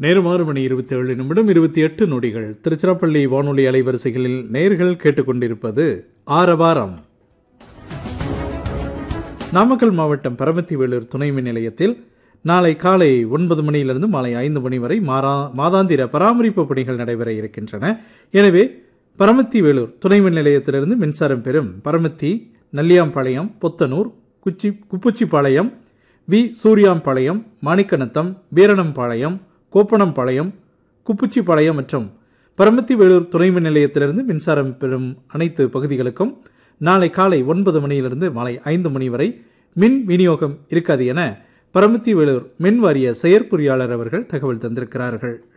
நேரம் ஆறு மணி இருபத்தி ஏழு நிமிடம் இருபத்தி எட்டு நொடிகள் திருச்சிராப்பள்ளி வானொலி அலைவரிசைகளில் நேர்கள் கேட்டுக்கொண்டிருப்பது ஆரவாரம் நாமக்கல் மாவட்டம் பரமத்தி வேலூர் துணை மின் நிலையத்தில் நாளை காலை ஒன்பது மணியிலிருந்து மாலை ஐந்து மணி வரை மாரா மாதாந்திர பராமரிப்பு பணிகள் நடைபெற இருக்கின்றன எனவே பரமத்தி வேலூர் துணை மின் நிலையத்திலிருந்து மின்சாரம் பெறும் பரமத்தி நல்லியாம்பாளையம் புத்தனூர் குச்சி குப்புச்சிப்பாளையம் வி சூரியாம்பாளையம் மாணிக்கநத்தம் வீரணம்பாளையம் கோப்பனம்பாளையம் குப்புச்சிப்பாளையம் மற்றும் பரமத்தி வேலூர் துணை மின் நிலையத்திலிருந்து மின்சாரம் பெறும் அனைத்து பகுதிகளுக்கும் நாளை காலை ஒன்பது மணியிலிருந்து மாலை ஐந்து மணி வரை மின் விநியோகம் இருக்காது என பரமத்தி வேலூர் மின் வாரிய செயற்பொறியாளர் அவர்கள் தகவல் தந்திருக்கிறார்கள்